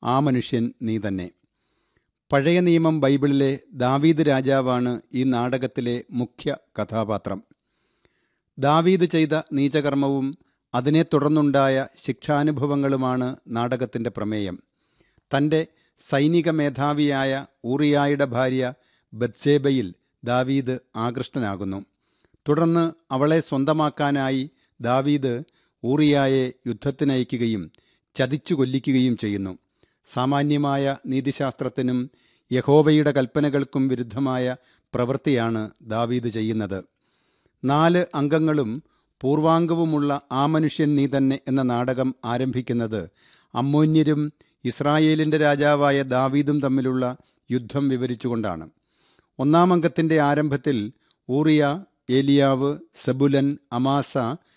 ആ മനുഷ്യൻ നീ തന്നെ പഴയ നിയമം ബൈബിളിലെ ദാവീദ് രാജാവാണ് ഈ നാടകത്തിലെ മുഖ്യ കഥാപാത്രം ദാവീദ് ചെയ്ത നീചകർമ്മവും അതിനെ തുടർന്നുണ്ടായ ശിക്ഷാനുഭവങ്ങളുമാണ് നാടകത്തിൻ്റെ പ്രമേയം തൻ്റെ സൈനിക മേധാവിയായ ഊറിയായുടെ ഭാര്യ ബത്സേബയിൽ ദാവീദ് ആകൃഷ്ടനാകുന്നു തുടർന്ന് അവളെ സ്വന്തമാക്കാനായി ദാവീദ് ഊറിയായെ യുദ്ധത്തിനയക്കുകയും ചതിച്ചു കൊല്ലിക്കുകയും ചെയ്യുന്നു സാമാന്യമായ നീതിശാസ്ത്രത്തിനും യഹോവയുടെ കൽപ്പനകൾക്കും വിരുദ്ധമായ പ്രവൃത്തിയാണ് ദാവീദ് ചെയ്യുന്നത് നാല് അംഗങ്ങളും പൂർവാംഗവുമുള്ള ആ മനുഷ്യൻ നീ തന്നെ എന്ന നാടകം ആരംഭിക്കുന്നത് അമ്മോന്യരും ഇസ്രായേലിൻ്റെ രാജാവായ ദാവീദും തമ്മിലുള്ള യുദ്ധം വിവരിച്ചുകൊണ്ടാണ് ഒന്നാം അംഗത്തിൻ്റെ ആരംഭത്തിൽ ഊറിയ ഏലിയാവ് സെബുലൻ അമാസ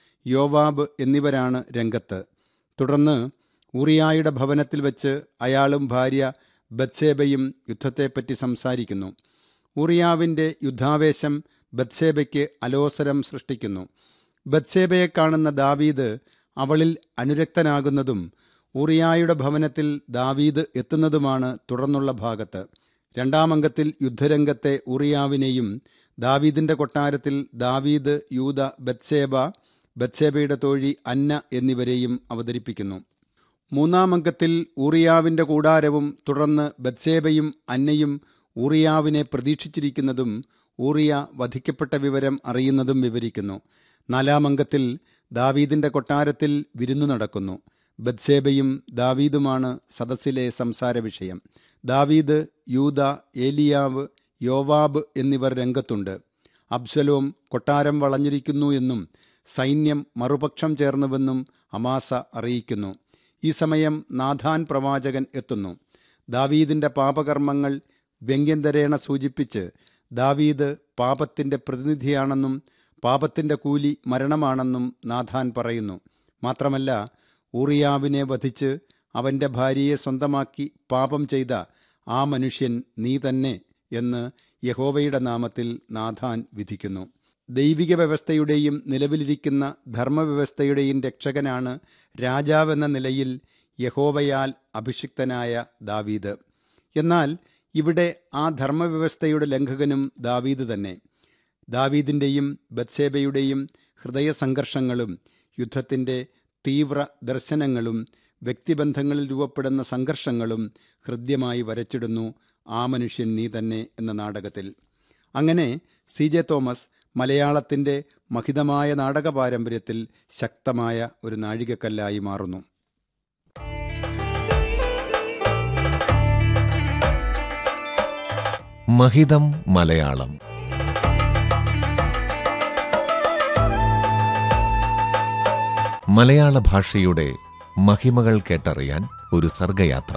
യോവാബ് എന്നിവരാണ് രംഗത്ത് തുടർന്ന് ഊറിയായുടെ ഭവനത്തിൽ വെച്ച് അയാളും ഭാര്യ ബത്സേബയും യുദ്ധത്തെപ്പറ്റി സംസാരിക്കുന്നു ഊറിയാവിൻ്റെ യുദ്ധാവേശം ബത്സേബയ്ക്ക് അലോസരം സൃഷ്ടിക്കുന്നു ബത്സേബയെ കാണുന്ന ദാവീദ് അവളിൽ അനുരക്തനാകുന്നതും ഊറിയായുടെ ഭവനത്തിൽ ദാവീദ് എത്തുന്നതുമാണ് തുടർന്നുള്ള ഭാഗത്ത് രണ്ടാം അംഗത്തിൽ യുദ്ധരംഗത്തെ ഊറിയാവിനെയും ദാവീദിന്റെ കൊട്ടാരത്തിൽ ദാവീദ് യൂത ബത്സേബ ബത്സേബയുടെ തോഴി അന്ന എന്നിവരെയും അവതരിപ്പിക്കുന്നു മൂന്നാം അംഗത്തിൽ ഊറിയാവിന്റെ കൂടാരവും തുടർന്ന് ബത്സേബയും അന്നയും ഊറിയാവിനെ പ്രതീക്ഷിച്ചിരിക്കുന്നതും ഊറിയ വധിക്കപ്പെട്ട വിവരം അറിയുന്നതും വിവരിക്കുന്നു നാലാം അംഗത്തിൽ ദാവീദിന്റെ കൊട്ടാരത്തിൽ വിരുന്നു നടക്കുന്നു ബത്സേബയും ദാവീദുമാണ് സദസ്സിലെ സംസാര വിഷയം ദാവീദ് യൂത ഏലിയാവ് യോവാബ് എന്നിവർ രംഗത്തുണ്ട് അബ്സലോം കൊട്ടാരം വളഞ്ഞിരിക്കുന്നു എന്നും സൈന്യം മറുപക്ഷം ചേർന്നുവെന്നും അമാസ അറിയിക്കുന്നു ഈ സമയം നാഥാൻ പ്രവാചകൻ എത്തുന്നു ദാവീദിന്റെ പാപകർമ്മങ്ങൾ വ്യംഗ്യന്തരേണ സൂചിപ്പിച്ച് ദാവീദ് പാപത്തിന്റെ പ്രതിനിധിയാണെന്നും പാപത്തിന്റെ കൂലി മരണമാണെന്നും നാഥാൻ പറയുന്നു മാത്രമല്ല ഊറിയാവിനെ വധിച്ച് അവൻ്റെ ഭാര്യയെ സ്വന്തമാക്കി പാപം ചെയ്ത ആ മനുഷ്യൻ നീ തന്നെ എന്ന് യഹോവയുടെ നാമത്തിൽ നാഥാൻ വിധിക്കുന്നു ദൈവിക വ്യവസ്ഥയുടെയും നിലവിലിരിക്കുന്ന ധർമ്മവ്യവസ്ഥയുടെയും രക്ഷകനാണ് രാജാവെന്ന നിലയിൽ യഹോവയാൽ അഭിഷിക്തനായ ദാവീദ് എന്നാൽ ഇവിടെ ആ ധർമ്മവ്യവസ്ഥയുടെ ലംഘകനും ദാവീദ് തന്നെ ദാവീദിൻ്റെയും ബത്സേബയുടെയും ഹൃദയസംഘർഷങ്ങളും യുദ്ധത്തിൻ്റെ തീവ്ര ദർശനങ്ങളും വ്യക്തിബന്ധങ്ങളിൽ രൂപപ്പെടുന്ന സംഘർഷങ്ങളും ഹൃദ്യമായി വരച്ചിടുന്നു ആ മനുഷ്യൻ നീ തന്നെ എന്ന നാടകത്തിൽ അങ്ങനെ സി ജെ തോമസ് മലയാളത്തിൻ്റെ മഹിതമായ നാടക പാരമ്പര്യത്തിൽ ശക്തമായ ഒരു നാഴികക്കല്ലായി മാറുന്നു മഹിതം മലയാളം മലയാള ഭാഷയുടെ മഹിമകൾ കേട്ടറിയാൻ ഒരു സർഗയാത്ര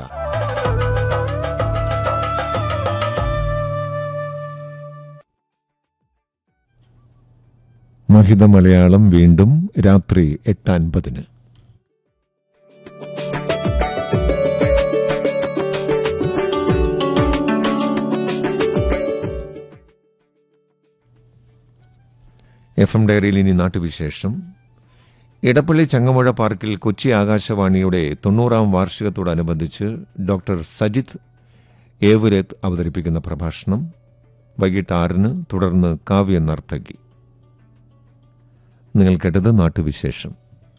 മഹിത മലയാളം വീണ്ടും രാത്രി എട്ട് അൻപതിന് എഫ് എം ഡയറിയിൽ ഇനി നാട്ടുവിശേഷം ഇടപ്പള്ളി ചങ്ങമ്പുഴ പാർക്കിൽ കൊച്ചി ആകാശവാണിയുടെ തൊണ്ണൂറാം വാർഷികത്തോടനുബന്ധിച്ച് ഡോക്ടർ സജിത് ഏവുരത്ത് അവതരിപ്പിക്കുന്ന പ്രഭാഷണം വൈകിട്ട് ആറിന് തുടർന്ന് കാവ്യ നർത്തകി നിങ്ങൾ കേട്ടത് നാട്ടുവിശേഷം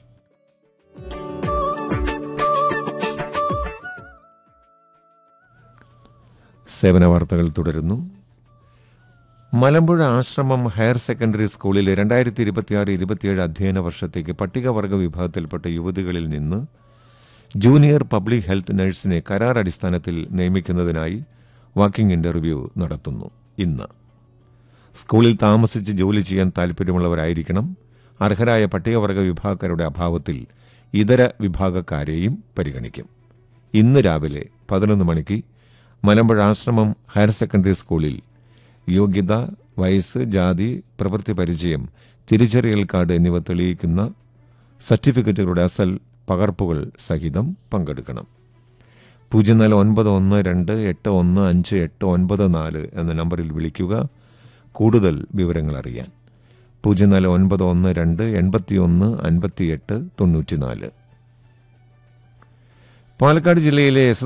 സേവന വാർത്തകൾ തുടരുന്നു മലമ്പുഴ ആശ്രമം ഹയർ സെക്കൻഡറി സ്കൂളിലെ രണ്ടായിരത്തി ഇരുപത്തിയാറ് ഇരുപത്തിയേഴ് അധ്യയന വർഷത്തേക്ക് പട്ടികവർഗ വിഭാഗത്തിൽപ്പെട്ട യുവതികളിൽ നിന്ന് ജൂനിയർ പബ്ലിക് ഹെൽത്ത് നഴ്സിനെ കരാർ അടിസ്ഥാനത്തിൽ നിയമിക്കുന്നതിനായി വാക്കിംഗ് ഇന്റർവ്യൂ നടത്തുന്നു ഇന്ന് സ്കൂളിൽ താമസിച്ച് ജോലി ചെയ്യാൻ താൽപ്പര്യമുള്ളവരായിരിക്കണം അർഹരായ പട്ടികവർഗ വിഭാഗക്കാരുടെ അഭാവത്തിൽ ഇതര വിഭാഗക്കാരെയും പരിഗണിക്കും ഇന്ന് രാവിലെ പതിനൊന്ന് മണിക്ക് മലമ്പുഴ ആശ്രമം ഹയർ സെക്കൻഡറി സ്കൂളിൽ യോഗ്യത വയസ്സ് ജാതി പ്രവൃത്തി പരിചയം തിരിച്ചറിയൽ കാർഡ് എന്നിവ തെളിയിക്കുന്ന സർട്ടിഫിക്കറ്റുകളുടെ അസൽ പകർപ്പുകൾ സഹിതം പങ്കെടുക്കണം പൂജ്യം നാല് ഒൻപത് ഒന്ന് രണ്ട് എട്ട് ഒന്ന് അഞ്ച് എട്ട് ഒൻപത് നാല് എന്ന നമ്പറിൽ വിളിക്കുക കൂടുതൽ വിവരങ്ങൾ അറിയാൻ പൂജ്യം നാല് ഒൻപത് ഒന്ന് രണ്ട് എൺപത്തിയൊന്ന് അൻപത്തിയെട്ട് തൊണ്ണൂറ്റിനാല് പാലക്കാട് ജില്ലയിലെ എസ്